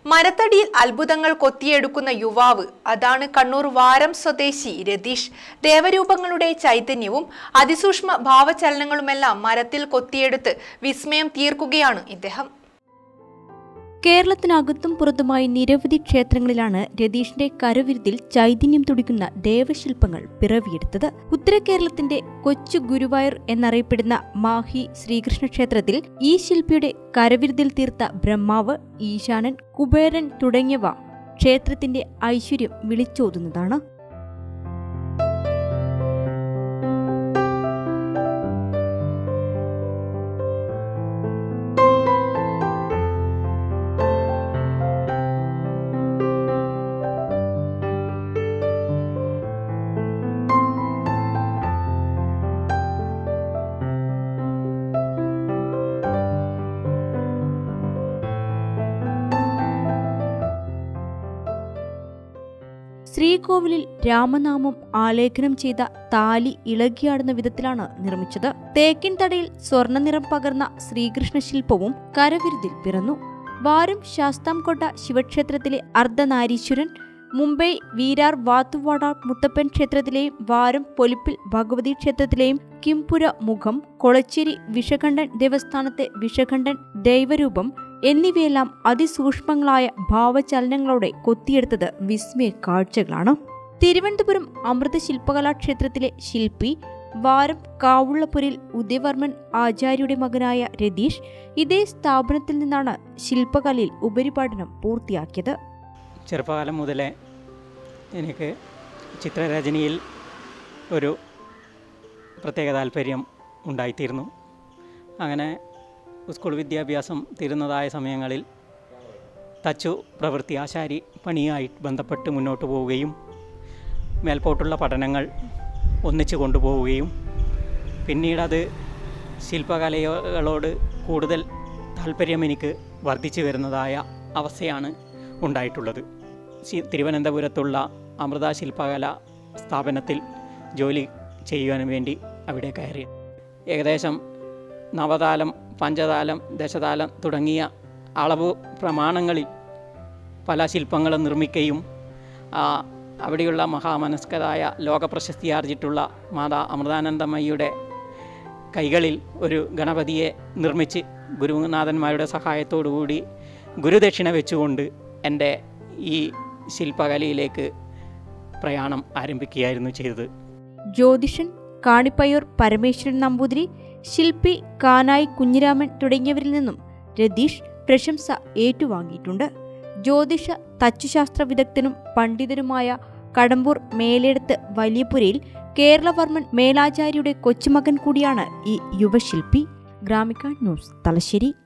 മരത്തടിയിൽ അത്ഭുതങ്ങൾ കൊത്തിയെടുക്കുന്ന യുവാവ് അതാണ് കണ്ണൂർ വാരം സ്വദേശി രതീഷ് ദേവരൂപങ്ങളുടെ ചൈതന്യവും അതിസൂക്ഷ്മ ഭാവചലനങ്ങളുമെല്ലാം മരത്തിൽ കൊത്തിയെടുത്ത് വിസ്മയം തീർക്കുകയാണ് ഇദ്ദേഹം കേരളത്തിനകത്തും പുറത്തുമായി നിരവധി ക്ഷേത്രങ്ങളിലാണ് രതീഷിന്റെ കരവിരുതിൽ ചൈതന്യം തുടിക്കുന്ന ദേവശില്പങ്ങൾ പിറവിയെടുത്തത് ഉത്തര കേരളത്തിന്റെ കൊച്ചു ഗുരുവായൂർ എന്നറിയപ്പെടുന്ന മാഹി ശ്രീകൃഷ്ണ ക്ഷേത്രത്തിൽ ഈ ശില്പിയുടെ കരവിരുതിൽ തീർത്ത ബ്രഹ്മാവ് ഈശാനൻ കുബേരൻ തുടങ്ങിയവ ക്ഷേത്രത്തിന്റെ ഐശ്വര്യം വിളിച്ചോതുന്നതാണ് ശ്രീകോവിലിൽ രാമനാമം ആലേഖനം ചെയ്ത താലി ഇളകിയാടുന്ന വിധത്തിലാണ് നിർമ്മിച്ചത് തേക്കിൻ തടയിൽ സ്വർണ്ണനിറം പകർന്ന ശ്രീകൃഷ്ണ ശില്പവും കരവിരുതിൽ പിറന്നു വാരം ശാസ്താംകോട്ട ശിവക്ഷേത്രത്തിലെ അർദ്ധനാരീശ്വരൻ മുംബൈ വീരാർ വാത്തുവാട മുത്തപ്പൻ ക്ഷേത്രത്തിലെയും വാരം പൊലിപ്പിൽ ഭഗവതി ക്ഷേത്രത്തിലെയും കിംപുര മുഖം കൊളച്ചേരി വിഷകണ്ഠൻ ദേവസ്ഥാനത്തെ വിഷകണ്ഠൻ ദൈവരൂപം എന്നിവയെല്ലാം അതിസൂക്ഷ്മങ്ങളായ ഭാവചലനങ്ങളോടെ കൊത്തിയെടുത്തത് വിസ്മയ കാഴ്ചകളാണ് തിരുവനന്തപുരം അമൃത ശില്പകലാ ക്ഷേത്രത്തിലെ ശില്പി വാരം കാവുള്ളപുരിൽ ഉദയവർമ്മൻ ആചാര്യയുടെ മകനായ രതീഷ് ഇതേ സ്ഥാപനത്തിൽ നിന്നാണ് ശില്പകലയിൽ ഉപരിപഠനം പൂർത്തിയാക്കിയത് ചെറുപ്പകാലം മുതലേ എനിക്ക് ചിത്രരചനയിൽ ഒരു പ്രത്യേക താല്പര്യം ഉണ്ടായിത്തീർന്നു അങ്ങനെ സ്കൂൾ വിദ്യാഭ്യാസം തീരുന്നതായ സമയങ്ങളിൽ തച്ചു പ്രവൃത്തി ആശാരി പണിയായി ബന്ധപ്പെട്ട് മുന്നോട്ട് പോവുകയും മേൽപോട്ടുള്ള പഠനങ്ങൾ ഒന്നിച്ചു കൊണ്ടുപോവുകയും പിന്നീടത് ശില്പകലകളോട് കൂടുതൽ താല്പര്യം എനിക്ക് വർദ്ധിച്ചു വരുന്നതായ അവസ്ഥയാണ് ഉണ്ടായിട്ടുള്ളത് ശി- തിരുവനന്തപുരത്തുള്ള അമൃത ശില്പകല സ്ഥാപനത്തിൽ ജോലി ചെയ്യുവാൻ വേണ്ടി അവിടെ കയറി ഏകദേശം നവതാലം പഞ്ചതാലം ദശതാലം തുടങ്ങിയ അളവ് പ്രമാണങ്ങളിൽ പല ശില്പങ്ങളും നിർമ്മിക്കുകയും ആ, അവിടെയുള്ള മഹാമനസ്കരായ ലോകപ്രശസ്തിയാർജിട്ടുള്ള മാതാ അമൃതാനന്ദമയ്യയുടെ കൈകളിൽ ഒരു ഗണപതിയെ നിർമ്മിച്ച് ഗുരുനാഥന്മാരുടെ സഹായത്തോടുകൂടി ഗുരുദക്ഷിണ വെച്ചുകൊണ്ട് എൻ്റെ ഈ ശില്പകലയിലേക്ക് പ്രയാണം ആരംഭിക്കുകയായിരുന്നു ചെയ്തത് ജ്യോതിഷൻ കാണിപ്പയ്യൂർ പരമേശ്വരൻ നമ്പൂതിരി ശില്പി കാനായി കുഞ്ഞിരാമൻ തുടങ്ങിയവരിൽ നിന്നും രതീഷ് പ്രശംസ ഏറ്റുവാങ്ങിയിട്ടുണ്ട് ജ്യോതിഷ തച്ചുശാസ്ത്ര വിദഗ്ധനും പണ്ഡിതനുമായ കടമ്പൂർ മേലെടുത്ത് വലിയപുരയിൽ കേരളവർമ്മൻ മേലാചാര്യയുടെ കൊച്ചുമകൻ കൂടിയാണ് ഈ യുവശില്പി ഗ്രാമിക ന്യൂസ് തലശ്ശേരി